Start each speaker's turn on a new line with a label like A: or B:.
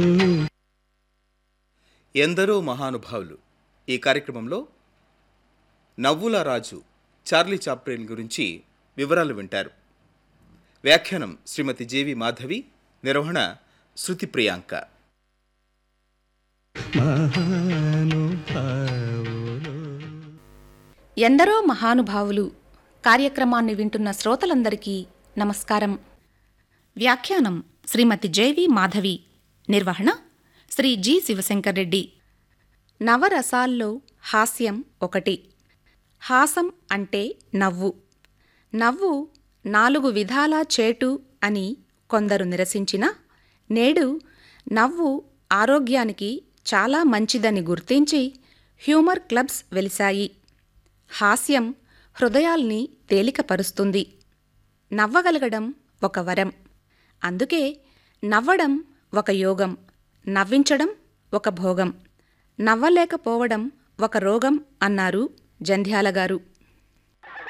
A: ఎందరో మహానుభావులు ఈ కార్యక్రమంలో నవ్వుల రాజు చార్లీ చాప్లిన్ గురించి వివరాలు వింటారు వ్యాఖ్యానం శ్రీమతి జేవి మాధవి నిర్వహణ శృతి ప్రియాంక
B: ఎందరో మహానుభావులు కార్యక్రమాన్ని వింటున్న శ్రోతలందరికీ నమస్కారం వ్యాఖ్యానం శ్రీమతి జేవి మాధవి నిర్వహణ శ్రీ జి శివశంకర్ రెడ్డి నవరసాల్లో హాస్యం ఒకటి హాసం అంటే నవ్వు నవ్వు నాలుగు విధాలా చేటు అని కొందరు నిరసించిన నేడు నవ్వు ఆరోగ్యానికి చాలా మంచిదని గుర్తించి హ్యూమర్ క్లబ్స్ వెలిశాయి హాస్యం హృదయాల్ని తేలికపరుస్తుంది నవ్వగలగడం ఒక వరం అందుకే నవ్వడం ఒక యోగం నవ్వించడం ఒక భోగం నవ్వలేకపోవడం ఒక రోగం అన్నారు జంధ్యాల గారు